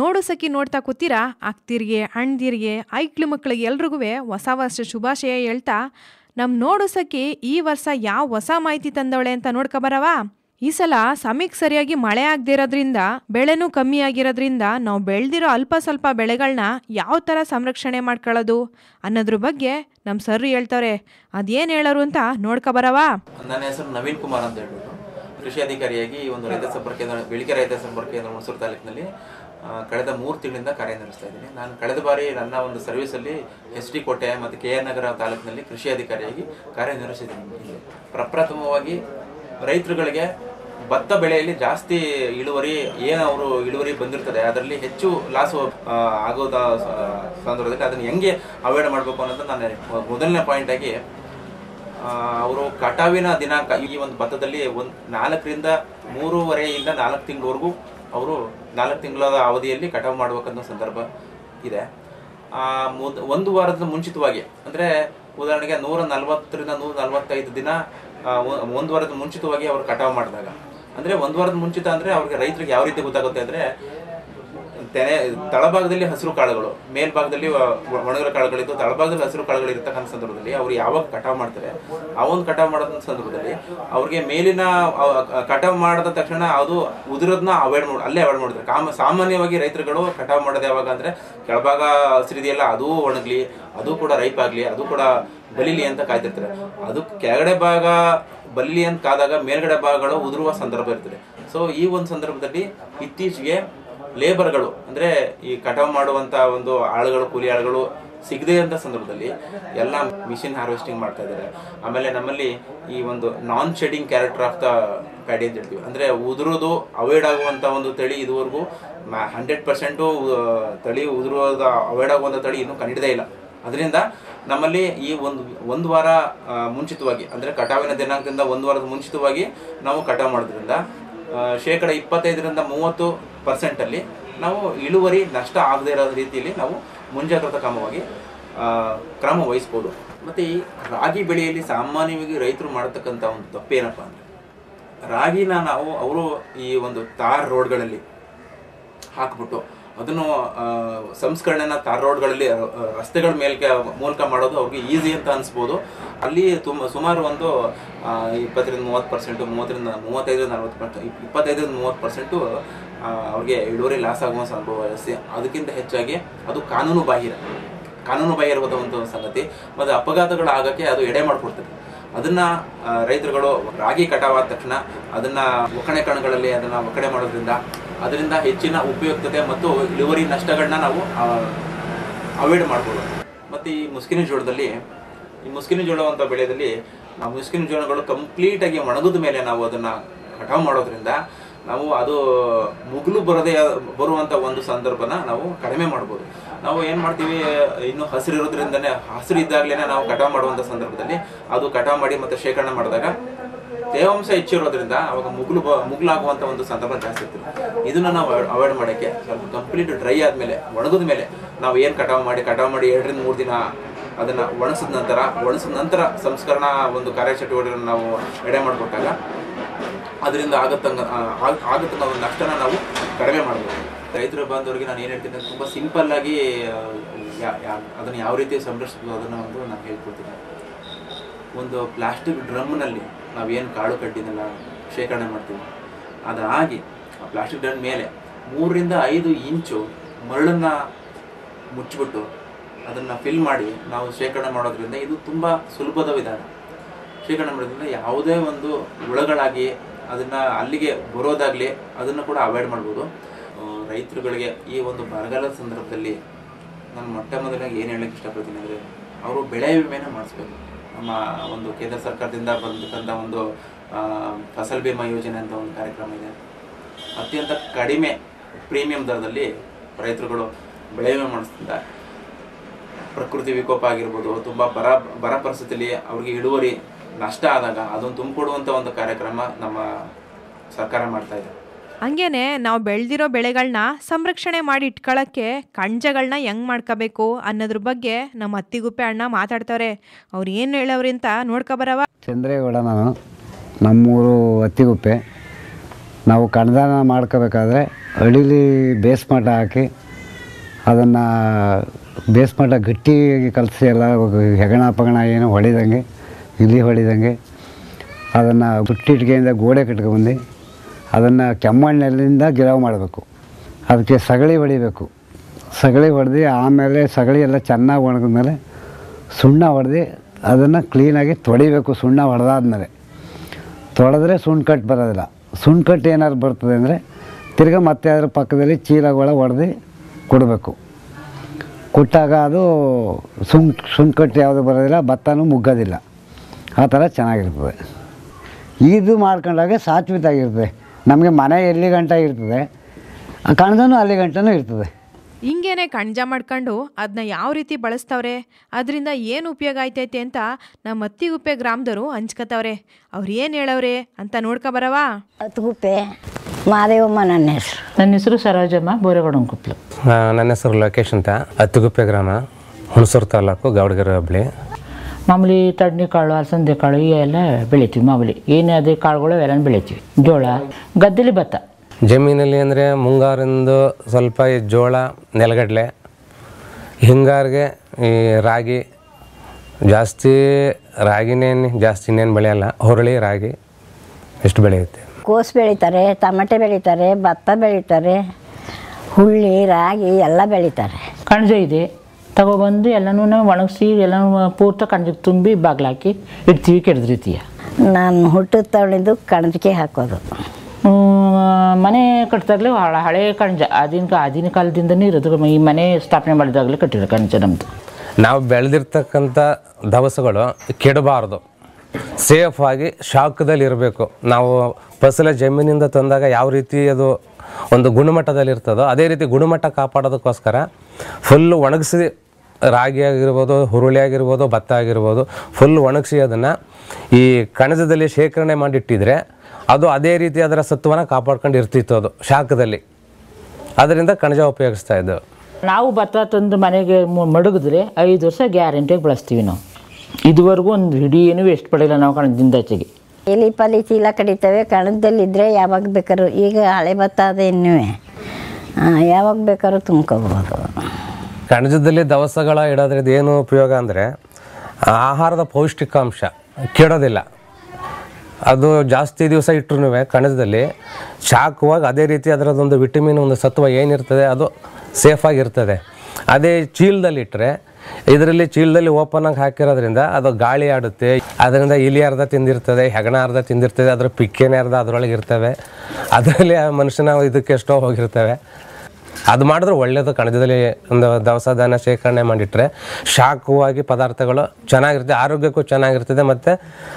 ನೋಡು ಸಖಿ ನೋಡ್ತಾ ಕೂತೀರಾ ಅಕ್ತಿರ್ಗೆ ಅಣ್ದಿರ್ಗೆ ಐಕ್ಳು ಮಕ್ಳಿಗೆ ಎಲ್ರಿಗೂ ಹೊಸ ವರ್ಷ ಶುಭಾಶಯ ಹೇಳ್ತಾ ನಮ್ಮ ನೋಡು ಸಖಿ ಈ ವರ್ಷ ಯಾವ ಹೊಸ ಮಾಹಿತಿ ತಂದವಳೆ ಅಂತ ನೋಡ್ಕೊಬರವಾ ಈ ಸಲ ಸಮಯಕ್ಕೆ ಸರಿಯಾಗಿ ಮಳೆ ಆಗದೇ ಇರೋದ್ರಿಂದ ಬೆಳೆನೂ ಕಮ್ಮಿ ಆಗಿರೋದ್ರಿಂದ ನಾವು ಬೆಳೆದಿರೋ ಅಲ್ಪ ಸ್ವಲ್ಪ ಬೆಳೆಗಳನ್ನ ಯಾವ ಥರ ಸಂರಕ್ಷಣೆ ಮಾಡ್ಕೊಳ್ಳೋದು ಅನ್ನೋದ್ರ ಬಗ್ಗೆ ನಮ್ಮ ಸರ್ ಹೇಳ್ತಾರೆ ಅದೇನು ಹೇಳೋರು ಅಂತ ನೋಡ್ಕೊಬರವಾ ನನ್ನ ಹೆಸರು ನವೀನ್ ಕುಮಾರ್ ಅಂತ ಹೇಳ್ಬಿಟ್ಟು ಕೃಷಿ ಅಧಿಕಾರಿಯಾಗಿ ಈ ಒಂದು ರೈತ ಸಂಪರ್ಕ ಕೇಂದ್ರ ಬೆಳಿಗ್ಗೆ ರೈತ ಸಂಪರ್ಕ ಕೇಂದ್ರ ಹುಣಸೂರು ತಾಲೂಕಿನಲ್ಲಿ ಆ, ಕಳೆದ ಮೂರು ತಿಂಗಳಿಂದ ಕಾರ್ಯನಿರ್ವಹಿಸ್ತಾ ಇದ್ದೀನಿ ನಾನು ಕಳೆದ ಬಾರಿ ನನ್ನ ಒಂದು ಸರ್ವಿಸಲ್ಲಿ ಎಸ್ ಡಿ ಕೋಟೆ ಮತ್ತು ಕೆ ಆರ್ ನಗರ ತಾಲೂಕಿನಲ್ಲಿ ಕೃಷಿ ಅಧಿಕಾರಿಯಾಗಿ ಕಾರ್ಯನಿರ್ವಹಿಸಿದ್ದೀನಿ ಇಲ್ಲಿ ಪ್ರಪ್ರಥಮವಾಗಿ ರೈತರುಗಳಿಗೆ ಭತ್ತ ಬೆಳೆಯಲ್ಲಿ ಜಾಸ್ತಿ ಇಳುವರಿ ಏನು ಅವರು ಇಳುವರಿ ಬಂದಿರ್ತದೆ ಅದರಲ್ಲಿ ಹೆಚ್ಚು ಲಾಸ್ ಆಗೋದ ಸ- ಸಂದರ್ಭದಲ್ಲಿ ಅದನ್ನು ಹೆಂಗೆ ಅವಾಯ್ಡ್ ಮಾಡಬೇಕು ಅನ್ನೋದು ನಾನು ಮೊದಲನೇ ಪಾಯಿಂಟ್ ಆಗಿ ಅವರು ಕಟಾವಿನ ದಿನಾಂಕ ಈ ಒಂದು ಭತ್ತದಲ್ಲಿ ಒಂದು ನಾಲ್ಕರಿಂದ ಮೂರುವರೆಯಿಂದ ನಾಲ್ಕು ತಿಂಗಳವರೆಗೂ ಅವರು ನಾಲ್ಕು ತಿಂಗಳ ಅವಧಿಯಲ್ಲಿ ಕಟಾವು ಮಾಡ್ಬೇಕನ್ನೋ ಸಂದರ್ಭ ಇದೆ ಆ, ಮುದ್- ಒಂದು ವಾರದ ಮುಂಚಿತವಾಗಿ ಅಂದ್ರೆ ಉದಾಹರಣೆಗೆ ನೂರ ನಲ್ವತ್ತರಿಂದ ನೂರ ನಲ್ವತ್ತೈದು ದಿನ ಆ, ಒ- ಒಂದು ವಾರದ ಮುಂಚಿತವಾಗಿ ಅವರು ಕಟಾವು ಮಾಡಿದಾಗ ಅಂದ್ರೆ ಒಂದು ವಾರದ ಮುಂಚಿತ ಅಂದ್ರೆ ಅವ್ರಿಗೆ ರೈತರಿಗೆ ಯಾವ ರೀತಿ ಗೊತ್ತಾಗುತ್ತೆ ಅಂದ್ರೆ ತೆನೆ ತಳಭಾಗದಲ್ಲಿ ಹಸಿರು ಕಾಳುಗಳು ಮೇಲ್ಭಾಗದಲ್ಲಿ ಒ- ಒಣಗಿರೋ ಕಾಳುಗಳಿದ್ದು ತಳಭಾಗದಲ್ಲಿ ಹಸಿರು ಕಾಳುಗಳು ಇರ್ತಕ್ಕಂಥ ಸಂದರ್ಭದಲ್ಲಿ ಅವ್ರು ಯಾವಾಗ ಕಟಾವ್ ಮಾಡ್ತಾರೆ ಆ ಒಂದು ಕಟಾವ್ ಮಾಡೋದ ಸಂದರ್ಭದಲ್ಲಿ ಅವ್ರಿಗೆ ಮೇಲಿನ ಅವ- ಕಟಾವ್ ಮಾಡಿದ ತಕ್ಷಣ ಅದು ಉದುರೋದನ್ನ ಅವಾಯ್ಡ್ ಮಾಡಿ ಅಲ್ಲೇ ಅವಾಯ್ಡ್ ಮಾಡ್ತಾರೆ ಕಾಮ ಸಾಮಾನ್ಯವಾಗಿ ರೈತರುಗಳು ಕಟಾವ್ ಮಾಡೋದು ಯಾವಾಗ ಅಂದ್ರೆ ಕೆಳಭಾಗ ಹಸಿರಿದೆಯಲ್ಲ ಅದೂ ಒಣಗ್ಲಿ ಅದು ಕೂಡ ರೈಪ್ ಆಗ್ಲಿ ಅದು ಕೂಡ ಬಲಿಲಿ ಅಂತ ಕಾಯ್ತಿರ್ತಾರೆ ಅದು ಕೆಳಗಡೆ ಭಾಗ ಬಲಿಲಿ ಅಂತ ಕಾದಾಗ ಮೇಲ್ಗಡೆ ಭಾಗಗಳು ಉದುರುವ ಸಂದರ್ಭ ಇರ್ತದೆ ಸೊ ಈ ಒಂದು ಸಂದರ್ಭದಲ್ಲಿ ಇತ್ತೀಚೆಗೆ ಲೇಬರ್ಗಳು ಅಂದ್ರೆ ಈ ಕಟಾವ್ ಮಾಡುವಂತ ಒಂದು ಆಳುಗಳು ಕೂಲಿ ಆಳುಗಳು ಸಿಗದೆ ಅಂತ ಸಂದರ್ಭದಲ್ಲಿ ಎಲ್ಲ ಮಿಷಿನ್ ಹಾರ್ವೆಸ್ಟಿಂಗ್ ಮಾಡ್ತಾ ಇದ್ದಾರೆ ಆಮೇಲೆ ನಮ್ಮಲ್ಲಿ ಈ ಒಂದು non shedding character of the paddy ಅಂತ ಹೇಳ್ತೀವಿ ಅಂದ್ರೆ ಉದುರೋದು ಅವಾಯ್ಡ್ ಆಗುವಂತ ಒಂದು ತಳಿ ಇದುವರೆಗೂ ಹಂಡ್ರೆಡ್ ಪರ್ಸೆಂಟು ತಳಿ ಉದುರೋದ ಅವಾಯ್ಡ್ ಆಗುವಂತ ತಳಿ ಇನ್ನೂ ಕಂಡಿಡದೇ ಇಲ್ಲ ಅದರಿಂದ ನಮ್ಮಲ್ಲಿ ಈ ಒಂದು ಒಂದು ವಾರ ಆ, ಮುಂಚಿತವಾಗಿ ಅಂದ್ರೆ ಕಟಾವಿನ ದಿನಾಂಕದಿಂದ ಒಂದು ವಾರದ ಮುಂಚಿತವಾಗಿ ನಾವು ಕಟಾವು ಮಾಡೋದ್ರಿಂದ ಆ, ಶೇಕಡ ಇಪ್ಪತ್ತೈದರಿಂದ ಮೂವತ್ತು ಪರ್ಸೆಂಟ್ ಅಲ್ಲಿ ನಾವು ಇಳುವರಿ ನಷ್ಟ ಆಗದೇ ಇರೋ ರೀತಿಯಲ್ಲಿ ನಾವು ಮುಂಜಾಗ್ರತಾ ಕ್ರಮವಾಗಿ ಆ, ಕ್ರಮ ವಹಿಸ್ಬೋದು ಮತ್ತೆ ಈ ರಾಗಿ ಬೆಳೆಯಲ್ಲಿ ಸಾಮಾನ್ಯವಾಗಿ ರೈತರು ಮಾಡತಕ್ಕಂಥ ಒಂದು ತಪ್ಪೇನಪ್ಪ ಅಂದ್ರೆ ರಾಗಿನ ನಾವು ಅವರು ಈ ಒಂದು ತಾರ್ ರೋಡ್ಗಳಲ್ಲಿ ಹಾಕ್ಬಿಟ್ಟು ಅದನ್ನು ಆ, ಸಂಸ್ಕರಣೆನ ತಾರ್ ರೋಡ್ಗಳಲ್ಲಿ ಆ, ರಸ್ತೆಗಳ ಮೇಲ್ಕೆ ಮೂಲಕ ಮಾಡೋದು ಅವ್ರಿಗೆ ಈಸಿ ಅಂತ ಅನ್ಸ್ಬೋದು ಅಲ್ಲಿ ತುಂಬ ಸುಮಾರು ಒಂದು ಆ, ಇಪ್ಪತ್ತರಿಂದ ಮೂವತ್ತು ಪರ್ಸೆಂಟು ಮೂವತ್ತರಿಂದ ಮೂವತ್ತೈದರಿಂದ ನಲ್ವತ್ತು ಪರ್ಸೆಂಟ್ ಇಪ್ಪತ್ತೈದರಿಂದ ಮೂವತ್ತು ಪರ್ಸೆಂಟು ಅವ್ರಿಗೆ ಇಳುವರಿ ಲಾಸ್ ಆಗುವ ಸಂಭವ ಜಾಸ್ತಿ ಅದಕ್ಕಿಂತ ಹೆಚ್ಚಾಗಿ ಅದು ಕಾನೂನು ಬಾಹಿರ ಕಾನೂನು ಬಾಹಿರವಾದ ಒಂದು ಸಂಗತಿ ಮತ್ತು ಅಪಘಾತಗಳು ಆಗಕ್ಕೆ ಅದು ಎಡೆ ಮಾಡಿಕೊಡ್ತದೆ ಅದನ್ನ ಆ, ರೈತರುಗಳು ರಾಗಿ ಕಟಾವಾದ ತಕ್ಷಣ ಅದನ್ನ ಒಕ್ಕಣೆ ಕಣಗಳಲ್ಲಿ ಅದನ್ನ ಒಕ್ಕಣೆ ಮಾಡೋದ್ರಿಂದ ಅದರಿಂದ ಹೆಚ್ಚಿನ ಉಪಯುಕ್ತತೆ ಮತ್ತು ಇಳುವರಿ ನಷ್ಟಗಳನ್ನ ನಾವು ಅವಾಯ್ಡ್ ಮಾಡ್ಬೋದು ಮತ್ತೆ ಈ ಮುಸ್ಕಿನ ಜೋಳದಲ್ಲಿ ಈ ಮುಸ್ಕಿನ ಜೋಳ ಅಂತ ಬೆಳೆಯಲ್ಲಿ ಆ ಮುಸ್ಕಿನ ಜೋಳಗಳು ಕಂಪ್ಲೀಟ್ ಆಗಿ ಒಣಗಿದ ಮೇಲೆ ನಾವು ಅದನ್ನ ಕಟಾವು ಮಾಡೋದ್ರಿಂದ ನಾವು ಅದು ಮುಗುಲು ಬರದೇ ಬರುವಂತ ಒಂದು ಸಂದರ್ಭನ ನಾವು ಕಡಿಮೆ ಮಾಡ್ಬೋದು ನಾವು ಏನ್ ಮಾಡ್ತೀವಿ ಇನ್ನು ಹಸಿರು ಇರೋದ್ರಿಂದನೇ ಹಸಿರು ಇದ್ದಾಗ್ಲೇನೆ ನಾವು ಕಟಾವು ಮಾಡುವಂತ ಸಂದರ್ಭದಲ್ಲಿ ಅದು ಕಟಾವು ಮಾಡಿ ಮತ್ತೆ ಶೇಖರಣೆ ಮಾಡಿದಾಗ ತೇವಾಂಶ ಹೆಚ್ಚಿರೋದ್ರಿಂದ ಅವಾಗ ಮುಗುಲು ಬ ಮುಗುಲಾಗುವಂತ ಒಂದು ಸಂದರ್ಭ ಜಾಸ್ತಿ ಇರ್ತದೆ ಇದನ್ನ ನಾವು ಅವಾಯ್ಡ್ ಮಾಡೋಕ್ಕೆ ಸ್ವಲ್ಪ ಕಂಪ್ಲೀಟ್ ಡ್ರೈ ಆದ್ಮೇಲೆ ಒಣಗಿದ ಮೇಲೆ ನಾವು ಏನ್ ಕಟಾವು ಮಾಡಿ ಕಟಾವು ಮಾಡಿ ಎರಡರಿಂದ ಮೂರು ದಿನ ಅದನ್ನ ಒಣಸಿದ ನಂತರ ಒಣಸಿದ ನಂತರ ಸಂಸ್ಕರಣಾ ಒಂದು ಕಾರ್ಯಚಟುವಟಿಕೆಗಳನ್ನು ನಾವು ಎಡೆ ಮಾಡಿಕೊಟ್ಟಾಗ ಅದರಿಂದ ಆಗತ್ತಂಗ ಆಗತ್ತಂಗ ಒಂದು ನಷ್ಟನ ನಾವು ಕಡಿಮೆ ಮಾಡ್ಬೋದು ರೈತರ ಬಾಂಧವರಿಗೆ ನಾನು ಏನು ಹೇಳ್ತೀನಿ ತುಂಬ ಸಿಂಪಲ್ ಆಗಿ ಆ, ಯಾ- ಯಾ- ಅದನ್ನ ಯಾವ ರೀತಿ ಸಂರಕ್ಷಿಸಬಹುದು ಅದನ್ನ ಒಂದು ನಾನು ಹೇಳ್ಕೊಡ್ತೀನಿ ಒಂದು ಪ್ಲಾಸ್ಟಿಕ್ ಡ್ರಮ್ನಲ್ಲಿ ನಾವೇನು ಕಾಳು ಕಡ್ಡಿನೆಲ್ಲ ಶೇಖರಣೆ ಮಾಡ್ತೀವಿ ಅದಾಗಿ ಆ ಪ್ಲಾಸ್ಟಿಕ್ ಡ್ರಮ್ ಮೇಲೆ ಮೂರರಿಂದ ಐದು ಇಂಚು ಮರಳನ್ನ ಮುಚ್ಚಿಬಿಟ್ಟು ಅದನ್ನು ಫಿಲ್ ಮಾಡಿ ನಾವು ಶೇಖರಣೆ ಮಾಡೋದ್ರಿಂದ ಇದು ತುಂಬ ಸುಲಭದ ವಿಧಾನ ಶೇಖರಣೆ ಮಾಡೋದ್ರಿಂದ ಯಾವುದೇ ಒಂದು ಹುಳಗಳಾಗಿ ಅದನ್ನ ಅಲ್ಲಿಗೆ ಬರೋದಾಗ್ಲಿ ಅದನ್ನು ಕೂಡ ಅವಾಯ್ಡ್ ಮಾಡ್ಬೋದು ಆ, ರೈತರುಗಳಿಗೆ ಈ ಒಂದು ಬರಗಾಲದ ಸಂದರ್ಭದಲ್ಲಿ ನಾನು ಮೊಟ್ಟ ಮೊದಲಾಗಿ ಏನು ಹೇಳಕ್ಕೆ ಇಷ್ಟಪಡ್ತೀನಿ ಅಂದರೆ ಅವರು ಬೆಳೆ ವಿಮೆನ ಮಾಡಿಸ್ಬೇಕು ನಮ್ಮ ಒಂದು ಕೇಂದ್ರ ಸರ್ಕಾರದಿಂದ ಬಂದಕ್ಕಂಥ ಒಂದು ಆ, ಫಸಲ್ ಬಿಮಾ ಯೋಜನೆ ಅಂತ ಒಂದು ಕಾರ್ಯಕ್ರಮ ಇದೆ ಅತ್ಯಂತ ಕಡಿಮೆ ಪ್ರೀಮಿಯಂ ದರದಲ್ಲಿ ರೈತರುಗಳು ಬೆಳೆ ವಿಮೆ ಮಾಡಿಸ್ತಿದ್ದಾರೆ ಪ್ರಕೃತಿ ವಿಕೋಪ ಆಗಿರ್ಬೋದು ತುಂಬ ಬರ ಬರ ಪರಿಸ್ಥಿತಿಯಲ್ಲಿ ಅವ್ರಿಗೆ ಇಳುವರಿ ನಷ್ಟ ಆದಾಗ ಅದನ್ನು ತುಂಬಿಕೊಡುವಂಥ ಒಂದು ಕಾರ್ಯಕ್ರಮ ನಮ್ಮ ಸರ್ಕಾರ ಮಾಡ್ತಾ ಇದೆ ಹಂಗೇನೆ ನಾವು ಬೆಳೆದಿರೋ ಬೆಳೆಗಳನ್ನ ಸಂರಕ್ಷಣೆ ಮಾಡಿ ಇಟ್ಕೊಳ್ಳೋಕ್ಕೆ ಕಣ್ಜಗಳನ್ನ ಹೆಂಗ್ ಮಾಡ್ಕೋಬೇಕು ಅನ್ನೋದ್ರ ಬಗ್ಗೆ ನಮ್ಮ ಅತ್ತಿಗುಪ್ಪೆ ಅಣ್ಣ ಮಾತಾಡ್ತಾರೆ ಅವ್ರು ಏನು ಹೇಳವ್ರಿ ಅಂತ ನೋಡ್ಕೊಬರವ ಚಂದ್ರೇಗೌಡ ನಾನು ನಮ್ಮೂರು ಅತ್ತಿಗುಪ್ಪೆ ನಾವು ಕಣದಾನ ಮಾಡ್ಕೋಬೇಕಾದ್ರೆ ಅಡಿಲಿ ಬೇಸ್ಮಟ ಹಾಕಿ ಅದನ್ನು ಬೇಸ್ಮಟ ಗಟ್ಟಿ ಕಲಸಿ ಎಲ್ಲ ಹೆಗಣ ಪಗಣ ಏನು ಹೊಡಿದಂಗೆ ಇಲಿ ಹೊಡಿದಂಗೆ ಅದನ್ನು ಬುಟ್ಟಿಟ್ಗೆಯಿಂದ ಗೋಡೆ ಕಟ್ಕೊಂಬಂದು ಅದನ್ನು ಕೆಮ್ಮಣ್ಣೆಲ್ಲಿಂದ ಗಿರಾವ್ ಮಾಡಬೇಕು ಅದಕ್ಕೆ ಸಗಳಿ ಹೊಡಿಬೇಕು ಸಗಳಿ ಹೊಡೆದು ಆಮೇಲೆ ಸಗಳಿ ಎಲ್ಲ ಚೆನ್ನಾಗಿ ಒಣಗಿದ್ಮೇಲೆ ಸುಣ್ಣ ಹೊಡೆದು ಅದನ್ನು ಕ್ಲೀನಾಗಿ ತೊಳಿಬೇಕು ಸುಣ್ಣ ಹೊಡೆದಾದ್ಮೇಲೆ ತೊಳೆದ್ರೆ ಸುಣ್ಣ ಕಟ್ಟು ಬರೋದಿಲ್ಲ ಸುಣ್ಣ ಕಟ್ಟು ಏನಾದ್ರು ಬರ್ತದೆ ಅಂದರೆ ತಿರ್ಗಾ ಮತ್ತೆ ಅದ್ರ ಪಕ್ಕದಲ್ಲಿ ಚೀಲಗಳ ಹೊಡೆದು ಕೊಡಬೇಕು ಕೊಟ್ಟಾಗ ಅದು ಸುಣ್ ಸುಣ್ಣ ಕಟ್ಟು ಯಾವುದು ಬರೋದಿಲ್ಲ ಭತ್ತನೂ ಮುಗ್ಗೋದಿಲ್ಲ ಆ ಥರ ಚೆನ್ನಾಗಿರ್ತದೆ ಇದು ಮಾಡ್ಕೊಂಡಾಗ ಸಾತ್ವಿತಾಗಿರ್ತದೆ ನಮಗೆ ಮನೆ ಎಲ್ಲಿ ಗಂಟ ಇರ್ತದೆ ಕಣದೂ ಅಲ್ಲಿ ಗಂಟನೂ ಇರ್ತದೆ ಹಿಂಗೇನೆ ಕಣ್ಜ ಮಾಡ್ಕೊಂಡು ಅದನ್ನ ಯಾವ ರೀತಿ ಬಳಸ್ತವ್ರೆ ಅದರಿಂದ ಏನು ಉಪಯೋಗ ಆಯ್ತೈತೆ ಅಂತ ನಮ್ಮ ಅತ್ತಿಗುಪ್ಪೆ ಗ್ರಾಮದವರು ಹಂಚ್ಕತವ್ರೆ ಅವ್ರು ಏನು ಹೇಳವ್ರೆ ಅಂತ ನೋಡ್ಕೊಬರವಾ ಹತ್ಗುಪ್ಪೆ ಮಾದೇವಮ್ಮ ನನ್ನ ಹೆಸರು ನನ್ನ ಹೆಸರು ಸರೋಜಮ್ಮ ಬೋರೆಗೌಡನ ಕುಪ್ಲು ಆ, ನನ್ನ ಹೆಸರು ಲೋಕೇಶ್ ಅಂತ ಹತ್ತುಗುಪ್ಪೆ ಗ್ರಾಮ ಹುಣಸೂರು ತಾಲೂಕು ಗೌಡಗೆರೆ ಹೋಬಳಿ ಮಾಮೂಲಿ ತಡ್ನಿ ಕಾಳು ಅಲಸಂದೆ ಕಾಳು ಇವೆಲ್ಲ ಬೆಳಿತೀವಿ ಮಾಮೂಲಿ ಏನೇ ಅದೇ ಕಾಳುಗಳು ಅವೆಲ್ಲ ಬೆಳಿತೀವಿ ಜೋಳ ಗದ್ದೆಲಿ ಭತ್ತ ಜಮೀನಲ್ಲಿ ಅಂದರೆ ಮುಂಗಾರಿಂದು ಸ್ವಲ್ಪ ಈ ಜೋಳ ನೆಲಗಡಲೆ ಹಿಂಗಾರಿಗೆ ಈ ರಾಗಿ ಜಾಸ್ತಿ ರಾಗಿನೇನು ಜಾಸ್ತಿ ಇನ್ನೇನು ಬೆಳೆಯಲ್ಲ ಹುರುಳಿ ರಾಗಿ ಇಷ್ಟು ಬೆಳೆಯುತ್ತೆ ಕೋಸು ಬೆಳೀತಾರೆ ಟಮಟೆ ಬೆಳೀತಾರೆ ಭತ್ತ ಬೆಳೀತಾರೆ ಹುಳ್ಳಿ ರಾಗಿ ಎಲ್ಲ ಬೆಳೀತಾರೆ ಕಣಜ ಇದೆ ತಗೊಬಂದು ಎಲ್ಲನೂ ಒಣಗಿಸಿ ಎಲ್ಲನೂ ಪೂರ್ತಿ ಕಣಜಕ್ಕೆ ತುಂಬಿ ಬಾಗ್ಲಾಕಿ ಇಡ್ತೀವಿ ಕೆಡ್ದಿರ್ತೀಯ ನಾನು ಹುಟ್ಟಿದ ತವಳಿಂದು ಕಣಜಿಕೆ ಹಾಕೋದು ಮನೆ ಕಟ್ಟಿದಾಗಲೇ ಹಳ ಹಳೆ ಕಣಜ ಆದಿನ ಆದಿನ ಕಾಲದಿಂದನೇ ಇರೋದು ಈ ಮನೆ ಸ್ಥಾಪನೆ ಮಾಡಿದಾಗಲೇ ಕಟ್ಟಿರೋ ಕಣಜ ನಮ್ಮದು ನಾವು ಬೆಳೆದಿರ್ತಕ್ಕಂಥ ದವಸಗಳು ಕೆಡಬಾರ್ದು ಸೇಫ್ ಆಗಿ ಶಾಖದಲ್ಲಿ ಇರಬೇಕು ನಾವು ಫಸಲ ಜಮೀನಿಂದ ತಂದಾಗ ಯಾವ ರೀತಿ ಅದು ಒಂದು ಗುಣಮಟ್ಟದಲ್ಲಿ ಇರ್ತದೋ ಅದೇ ರೀತಿ ಗುಣಮಟ್ಟ ಕಾಪಾಡೋದಕ್ಕೋಸ್ಕರ ಫುಲ್ ಒಣಗಿಸಿ ರಾಗಿ ಆಗಿರ್ಬೋದು ಹುರುಳಿ ಆಗಿರ್ಬೋದು ಭತ್ತ ಆಗಿರ್ಬೋದು ಫುಲ್ ಒಣಗಿಸಿ ಅದನ್ನು ಈ ಕಣಜದಲ್ಲಿ ಶೇಖರಣೆ ಮಾಡಿಟ್ಟಿದ್ರೆ ಅದು ಅದೇ ರೀತಿ ಅದರ ಸತ್ವನ ಕಾಪಾಡ್ಕೊಂಡು ಇರ್ತಿತ್ತು ಅದು ಶಾಖದಲ್ಲಿ ಅದರಿಂದ ಕಣಜ ಉಪಯೋಗಿಸ್ತಾ ಇದ್ದೆವು ನಾವು ಭತ್ತ ತಂದು ಮನೆಗೆ ಮ- ಮಡಗಿದ್ರೆ ಐದು ವರ್ಷ ಗ್ಯಾರಂಟಿಯಾಗಿ ಬಳಸ್ತೀವಿ ನಾವು ಇದುವರೆಗೂ ಒಂದು ಹಿಡಿ ಏನು ವೇಸ್ಟ್ ಪಡಿಲ್ಲ ನಾವು ಕಣದಿಂದ ಆಚೆಗೆ ಎಲಿ ಪಲಿ ಚೀಲ ಕಡಿತವೆ ಕಣದಲ್ಲಿದ್ದರೆ ಯಾವಾಗ ಬೇಕಾದ್ರು ಈಗ ಹಳೆ ಭತ್ತ ಅದ ಇನ್ನೂ ಯಾವಾಗ ಬೇಕಾದ್ರೂ ತುಂಬ್ಕೋಬೋದು ಕಣಜದಲ್ಲಿ ದವಸಗಳ ಇಡೋದ್ರಿಂದ ಏನು ಉಪಯೋಗ ಅಂದರೆ ಆಹಾರದ ಪೌಷ್ಟಿಕಾಂಶ ಕೆಡೋದಿಲ್ಲ ಅದು ಜಾಸ್ತಿ ದಿವಸ ಇಟ್ಟರು ಕಣಜದಲ್ಲಿ ಶಾಖವಾಗಿ ಅದೇ ರೀತಿ ಅದರದೊಂದು ವಿಟಮಿನ್ ಒಂದು ಸತ್ವ ಏನಿರ್ತದೆ ಅದು ಸೇಫಾಗಿರ್ತದೆ ಅದೇ ಚೀಲದಲ್ಲಿ ಇಟ್ಟರೆ ಇದರಲ್ಲಿ ಚೀಲದಲ್ಲಿ ಓಪನ್ ಆಗಿ ಹಾಕಿರೋದ್ರಿಂದ ಅದು ಗಾಳಿ ಆಡುತ್ತೆ ಅದರಿಂದ ಇಲಿ ಅರ್ಧ ತಿಂದಿರ್ತದೆ ಹೆಗಣ ಅರ್ಧ ತಿಂದಿರ್ತದೆ ಅದರ ಪಿಕ್ಕೆನೆ ಅರ್ಧ ಅದರೊಳಗೆ ಇರ್ತವೆ ಅದರಲ್ಲಿ ಆ ಮನುಷ್ಯನ ಇದಕ್ಕೆ ಎಷ್ಟೋ ಹೋಗಿರ್ತವೆ ಅದು ಮಾಡಿದ್ರೆ ಒಳ್ಳೆಯದು ಕಣಜದಲ್ಲಿ ಒಂದು ದವಸ ಧಾನ್ಯ ಶೇಖರಣೆ ಮಾಡಿಟ್ರೆ ಶಾಖವಾಗಿ ಪದಾರ್ಥಗಳು ಚೆನ್ನಾಗಿರ್ತದೆ ಆರೋಗ್ಯಕ್ಕೂ ಚೆನ್ನಾಗಿರ್ತದೆ ಮತ್ತು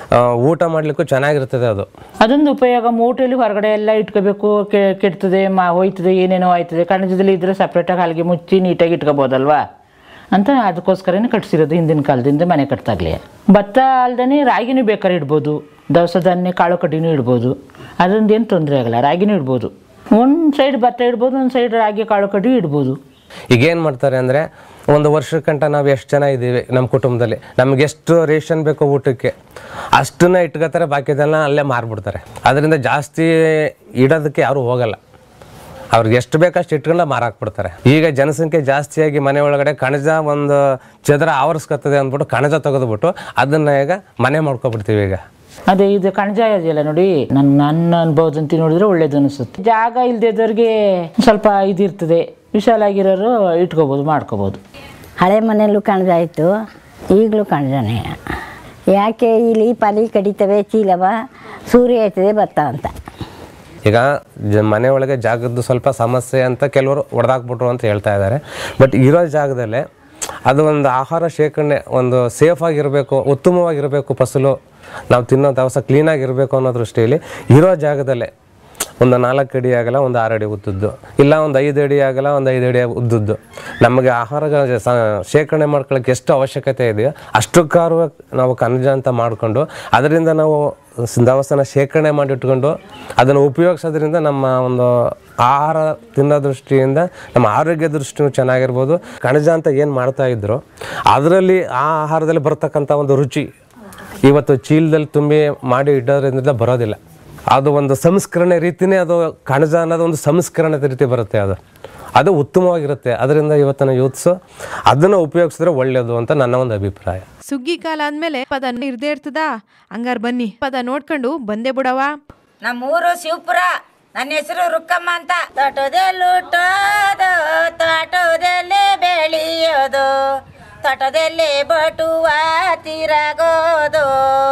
ಊಟ ಮಾಡಲಿಕ್ಕೂ ಚೆನ್ನಾಗಿರ್ತದೆ ಅದು ಅದೊಂದು ಉಪಯೋಗ ಮೂಟೆಯಲ್ಲಿ ಹೊರಗಡೆ ಎಲ್ಲ ಇಟ್ಕೋಬೇಕು ಕೆ- ಕೆಡ್ತದೆ ಮಾ ಹೋಯ್ತದೆ ಏನೇನೋ ಆಯ್ತದೆ ಕಣಜದಲ್ಲಿ ಇದ್ರೆ ಸಪ್ರೇಟಾಗಿ ಹಲ್ಗೆ ಮುಚ್ಚಿ ನೀಟಾಗಿ ಇಟ್ಕೋಬೋದಲ್ವಾ ಅಂತ ಅದಕ್ಕೋಸ್ಕರನೇ ಕಟ್ಸಿರೋದು ಹಿಂದಿನ ಕಾಲದಿಂದ ಮನೆ ಕಟ್ತಾಗ್ಲಿ ಭತ್ತ ಅಲ್ದೇ ರಾಗಿನೂ ಬೇಕಾದ್ರೆ ಇಡ್ಬೋದು ದವಸ ಧಾನ್ಯ ಕಾಳು ಕಡ್ಡಿನೂ ಇಡ್ಬೋದು ಅದರಿಂದ ಏನು ತೊಂದರೆ ಆಗಲ್ಲ ರಾಗಿನೂ ಇಡ್ಬೋದು ಒಂದು ಸೈಡ್ ಭತ್ತ ಇಡ್ಬೋದು ಒಂದು ಸೈಡ್ ರಾಗಿ ಕಾಳು ಕಡ್ಡಿ ಇಡ್ಬೋದು ಈಗ ಏನು ಮಾಡ್ತಾರೆ ಅಂದರೆ ಒಂದು ವರ್ಷಕ್ಕಂಟ ನಾವು ಎಷ್ಟು ಜನ ಇದ್ದೀವಿ ನಮ್ಮ ಕುಟುಂಬದಲ್ಲಿ ನಮ್ಗೆ ಎಷ್ಟು ರೇಷನ್ ಬೇಕು ಊಟಕ್ಕೆ ಅಷ್ಟನ್ನ ಇಟ್ಕೋತಾರೆ ಬಾಕಿದೆಲ್ಲ ಅಲ್ಲೇ ಮಾರ್ಬಿಡ್ತಾರೆ ಅದರಿಂದ ಜಾಸ್ತಿ ಇಡೋದಕ್ಕೆ ಯಾರೂ ಹೋಗಲ್ಲ ಅವ್ರಿಗೆ ಎಷ್ಟು ಬೇಕಷ್ಟು ಇಟ್ಕೊಂಡು ಮಾರಾಕ್ಬಿಡ್ತಾರೆ ಈಗ ಜನಸಂಖ್ಯೆ ಜಾಸ್ತಿಯಾಗಿ ಮನೆ ಒಳಗಡೆ ಕಣಜ ಒಂದು ಚದರ ಆವರಿಸ್ಕೊತದೆ ಅಂದ್ಬಿಟ್ಟು ಕಣಜ ತೆಗೆದುಬಿಟ್ಟು ಅದನ್ನ ಈಗ ಮನೆ ಮಾಡ್ಕೊಬಿಡ್ತೀವಿ ಈಗ ಅದೇ ಇದು ಕಣಜ ಇದೆಯಲ್ಲ ನೋಡಿ ನನ್ನ ನನ್ನ ಅನುಭವದಂತೆ ನೋಡಿದ್ರೆ ಒಳ್ಳೇದು ಅನಿಸುತ್ತೆ ಜಾಗ ಇಲ್ದಿದ್ದವ್ರಿಗೆ ಸ್ವಲ್ಪ ಇದಿರ್ತದೆ ವಿಶಾಲಾಗಿರೋರು ಇಟ್ಕೋಬೋದು ಮಾಡ್ಕೋಬೋದು ಹಳೆ ಮನೆಯಲ್ಲೂ ಕಣಜಾಯಿತು ಈಗಲೂ ಕಣಜನೇ ಯಾಕೆ ಇಲಿ ಪಲಿ ಕಡಿತವೆ ಚೀಲವ ಸೂರ್ಯ ಆಯ್ತದೆ ಭತ್ತ ಅಂತ ಈಗ ಜ ಮನೆ ಒಳಗೆ ಜಾಗದ್ದು ಸ್ವಲ್ಪ ಸಮಸ್ಯೆ ಅಂತ ಕೆಲವರು ಹೊಡೆದಾಕ್ಬಿಟ್ರು ಅಂತ ಹೇಳ್ತಾ ಇದ್ದಾರೆ ಬಟ್ ಇರೋ ಜಾಗದಲ್ಲೇ ಅದು ಒಂದು ಆಹಾರ ಶೇಖರಣೆ ಒಂದು ಸೇಫಾಗಿರಬೇಕು ಉತ್ತಮವಾಗಿರಬೇಕು ಫಸಲು ನಾವು ತಿನ್ನೋ ದವಸ ಕ್ಲೀನಾಗಿರಬೇಕು ಅನ್ನೋ ದೃಷ್ಟಿಯಲ್ಲಿ ಇರೋ ಜಾಗದಲ್ಲೇ ಒಂದು ನಾಲ್ಕು ಅಡಿ ಆಗಲ್ಲ ಒಂದು ಆರು ಅಡಿ ಉದ್ದದ್ದು ಇಲ್ಲ ಒಂದು ಐದು ಅಡಿ ಆಗಲ್ಲ ಒಂದು ಐದು ಅಡಿ ಉದ್ದದ್ದು ನಮಗೆ ಆಹಾರ ಸ- ಶೇಖರಣೆ ಮಾಡ್ಕೊಳ್ಳೋಕೆ ಎಷ್ಟು ಅವಶ್ಯಕತೆ ಇದೆಯೋ ಅಷ್ಟಕ್ಕಾರು ನಾವು ಕನಜ ಅಂತ ಮಾಡಿಕೊಂಡು ಅದರಿಂದ ನಾವು ಸ- ದವಸನ ಶೇಖರಣೆ ಮಾಡಿಟ್ಕೊಂಡು ಅದನ್ನು ಉಪಯೋಗಿಸೋದ್ರಿಂದ ನಮ್ಮ ಒಂದು ಆಹಾರ ತಿನ್ನೋ ದೃಷ್ಟಿಯಿಂದ ನಮ್ಮ ಆರೋಗ್ಯ ದೃಷ್ಟಿಯೂ ಚೆನ್ನಾಗಿರ್ಬೋದು ಕಣಜ ಅಂತ ಏನು ಮಾಡ್ತಾ ಇದ್ರು ಅದರಲ್ಲಿ ಆ ಆಹಾರದಲ್ಲಿ ಬರ್ತಕ್ಕಂಥ ಒಂದು ರುಚಿ ಇವತ್ತು ಚೀಲದಲ್ಲಿ ತುಂಬಿ ಮಾಡಿ ಇಡೋದ್ರಿಂದ ಬರೋದಿಲ್ಲ ಅದು ಒಂದು ಸಂಸ್ಕರಣೆ ರೀತಿನೇ ಅದು ಕಣಜ ಅನ್ನೋದು ಒಂದು ಸಂಸ್ಕರಣೆ ರೀತಿ ಬರುತ್ತೆ ಅದು ಅದು ಉತ್ತಮವಾಗಿರುತ್ತೆ ಅದರಿಂದ ಇವತ್ತಿನ ಯೂತ್ಸ್ ಅದನ್ನು ಉಪಯೋಗಿಸಿದ್ರೆ ಒಳ್ಳೆಯದು ಅಂತ ನನ್ನ ಒಂದು ಅಭಿಪ್ರಾಯ ಸುಗ್ಗಿ ಕಾಲ ಆದ್ಮೇಲೆ ಪದ ಇರ್ದೇ ಇರ್ತದ ಹಂಗಾರ್ ಬನ್ನಿ ಪದ ನೋಡ್ಕೊಂಡು ಬಂದೇ ಬಿಡವಾ ನಮ್ಮೂರು ಶಿವಪುರ ನನ್ನ ಹೆಸರು ರುಕ್ಕಮ್ಮ ಅಂತ ತೋಟದಲ್ಲಿ ಹುಟ್ಟೋದು ತೋಟದಲ್ಲಿ ಬೆಳೆಯೋದು ತೋಟದಲ್ಲಿ ಬಟುವ ತಿರಗೋದು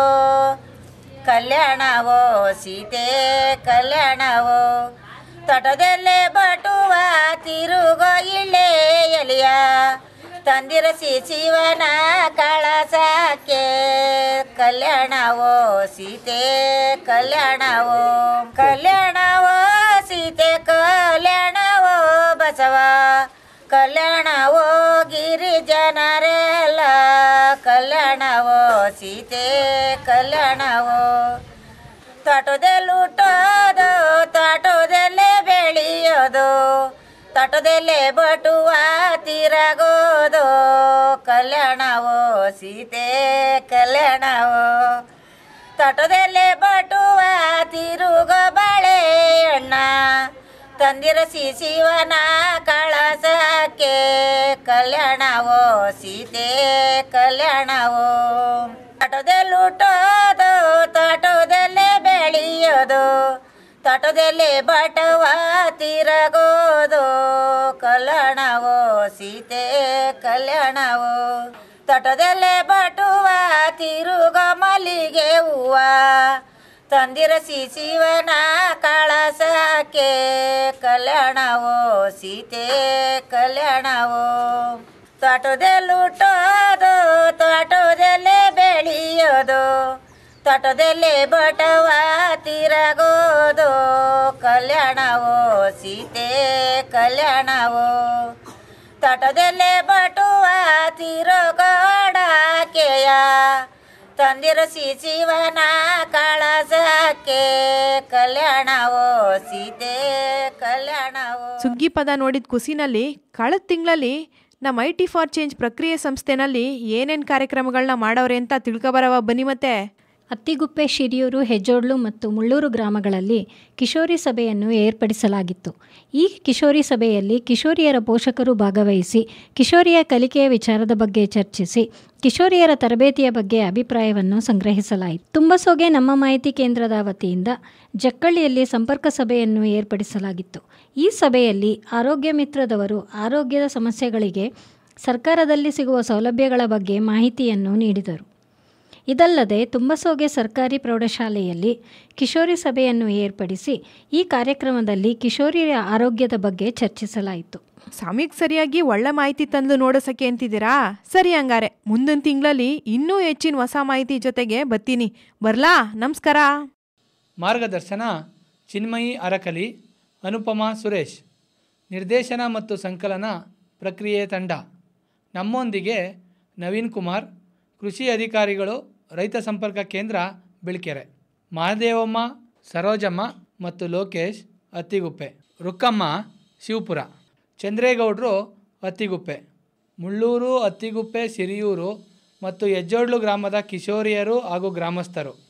ಕಲ್ಯಾಣವೋ ಸೀತೆ ಕಲ್ಯಾಣವೋ ತೋಟದಲ್ಲೇ ಬಟುವ ತಿರುಗೋ ಇಳ್ಳೆ ಎಲಿಯ ತಂದಿರಸಿ ಶಿವನ ಕಳಸಕ್ಕೆ ಕಲ್ಯಾಣವೋ ಸೀತೆ ಕಲ್ಯಾಣವೋ ಕಲ್ಯಾಣವೋ ಸೀತೆ ಕಲ್ಯಾಣವೋ ಬಸವ ಕಲ್ಯಾಣವೋ ಗಿರಿಜನರೆಲ್ಲ ಕಲ್ಯಾಣವೋ ಸೀತೆ ಕಲ್ಯಾಣವೋ ತೋಟದಲ್ಲಿ ಹುಟ್ಟೋದು ತೋಟದಲ್ಲೇ ಬೆಳೆಯೋದು ತೋಟದಲ್ಲೇ ಬಟುವ ತಿರಗೋದು ಕಲ್ಯಾಣವೋ ಸೀತೆ ಕಲ್ಯಾಣವೋ ತೋಟದಲ್ಲೇ ಬಟುವ ತಿರುಗ ಬಾಳೆಹಣ್ಣ ತಂದಿರಸಿ ಶಿವನ ಕಳಸಕ್ಕೆ ಕಲ್ಯಾಣವೋ ಸೀತೆ ಕಲ್ಯಾಣವೋ ತೋಟದಲ್ಲಿ ಹುಟ್ಟೋದು ತೋಟದಲ್ಲೇ ಬೆಳೆಯೋದು ತೋಟದಲ್ಲಿ ಬಟವ ತಿರಗೋದು ಕಲ್ಯಾಣವೋ ಸೀತೆ ಕಲ್ಯಾಣವೋ ತೋಟದಲ್ಲೇ ಬಟುವ ತಿರುಗ ಮಲ್ಲಿಗೆ ಹೂವ ತಂದಿರಸಿ ಶಿವನ ಕಳಸಕ್ಕೆ ಕಲ್ಯಾಣವೋ ಸೀತೆ ಕಲ್ಯಾಣವೋ ತೋಟದಲ್ಲಿ ಹುಟ್ಟೋದು ತೋಟದಲ್ಲೇ ಬೆಳೆಯೋದು ತೋಟದಲ್ಲೇ ಬಟವ ತಿರಗೋದು ಕಲ್ಯಾಣವೋ ಸೀತೆ ಕಲ್ಯಾಣವೋ ತೋಟದಲ್ಲೇ ಬಟುವ ತಿರುಗಾಡಕೆಯ ತಂದಿರಸಿ ಶಿವನ ಕಳಸಕ್ಕೆ ಕಲ್ಯಾಣವೋ ಸೀತೆ ಕಲ್ಯಾಣವೋ ಸುಗ್ಗಿ ಪದ ನೋಡಿದ ಖುಷಿನಲ್ಲಿ ಕಳೆದ ತಿಂಗಳಲ್ಲಿ ನಮ್ಮ ಐ ಟಿ ಫಾರ್ ಚೇಂಜ್ ಪ್ರಕ್ರಿಯೆ ಸಂಸ್ಥೆನಲ್ಲಿ ಏನೇನು ಕಾರ್ಯಕ್ರಮಗಳನ್ನ ಮಾಡವ್ರೆ ಅಂತ ತಿಳ್ಕೊಬರವ ಬನ್ನಿ ಮತ್ತೆ ಅತ್ತಿಗುಪ್ಪೆ ಶಿರಿಯೂರು ಹೆಜ್ಜೋಡ್ಲು ಮತ್ತು ಮುಳ್ಳೂರು ಗ್ರಾಮಗಳಲ್ಲಿ ಕಿಶೋರಿ ಸಭೆಯನ್ನು ಏರ್ಪಡಿಸಲಾಗಿತ್ತು ಈ ಕಿಶೋರಿ ಸಭೆಯಲ್ಲಿ ಕಿಶೋರಿಯರ ಪೋಷಕರು ಭಾಗವಹಿಸಿ ಕಿಶೋರಿಯ ಕಲಿಕೆಯ ವಿಚಾರದ ಬಗ್ಗೆ ಚರ್ಚಿಸಿ ಕಿಶೋರಿಯರ ತರಬೇತಿಯ ಬಗ್ಗೆ ಅಭಿಪ್ರಾಯವನ್ನು ಸಂಗ್ರಹಿಸಲಾಯಿತು ತುಂಬಸೋಗೆ ನಮ್ಮ ಮಾಹಿತಿ ಕೇಂದ್ರದ ವತಿಯಿಂದ ಜಕ್ಕಳ್ಳಿಯಲ್ಲಿ ಸಂಪರ್ಕ ಸಭೆಯನ್ನು ಏರ್ಪಡಿಸಲಾಗಿತ್ತು ಈ ಸಭೆಯಲ್ಲಿ ಆರೋಗ್ಯ ಮಿತ್ರದವರು ಆರೋಗ್ಯದ ಸಮಸ್ಯೆಗಳಿಗೆ ಸರ್ಕಾರದಲ್ಲಿ ಸಿಗುವ ಸೌಲಭ್ಯಗಳ ಬಗ್ಗೆ ಮಾಹಿತಿಯನ್ನು ನೀಡಿದರು ಇದಲ್ಲದೆ ತುಂಬಸೋಗೆ ಸರ್ಕಾರಿ ಪ್ರೌಢಶಾಲೆಯಲ್ಲಿ ಕಿಶೋರಿ ಸಭೆಯನ್ನು ಏರ್ಪಡಿಸಿ ಈ ಕಾರ್ಯಕ್ರಮದಲ್ಲಿ ಕಿಶೋರಿಯ ಆರೋಗ್ಯದ ಬಗ್ಗೆ ಚರ್ಚಿಸಲಾಯಿತು ಸಮಯಕ್ಕೆ ಸರಿಯಾಗಿ ಒಳ್ಳೆ ಮಾಹಿತಿ ತಂದು ನೋಡೋಸಕ್ಕೆ ಅಂತಿದ್ದೀರಾ ಸರಿ ಹಂಗಾರೆ ಮುಂದಿನ ತಿಂಗಳಲ್ಲಿ ಇನ್ನೂ ಹೆಚ್ಚಿನ ಹೊಸ ಮಾಹಿತಿ ಜೊತೆಗೆ ಬರ್ತೀನಿ ಬರ್ಲಾ ನಮಸ್ಕಾರ ಮಾರ್ಗದರ್ಶನ ಚಿನ್ಮಯಿ ಅರಕಲಿ ಅನುಪಮಾ ಸುರೇಶ್ ನಿರ್ದೇಶನ ಮತ್ತು ಸಂಕಲನ ಪ್ರಕ್ರಿಯೆ ತಂಡ ನಮ್ಮೊಂದಿಗೆ ನವೀನ್ ಕುಮಾರ್ ಕೃಷಿ ಅಧಿಕಾರಿಗಳು ರೈತ ಸಂಪರ್ಕ ಕೇಂದ್ರ ಬಿಳ್ಕೆರೆ ಮಹಾದೇವಮ್ಮ ಸರೋಜಮ್ಮ ಮತ್ತು ಲೋಕೇಶ್ ಅತ್ತಿಗುಪ್ಪೆ ರುಕ್ಕಮ್ಮ ಶಿವಪುರ ಚಂದ್ರೇಗೌಡರು ಅತ್ತಿಗುಪ್ಪೆ ಮುಳ್ಳೂರು ಅತ್ತಿಗುಪ್ಪೆ ಸಿರಿಯೂರು ಮತ್ತು ಹೆಜ್ಜೋಡ್ಲು ಗ್ರಾಮದ ಕಿಶೋರಿಯರು ಹಾಗೂ ಗ್ರಾಮಸ್ಥರು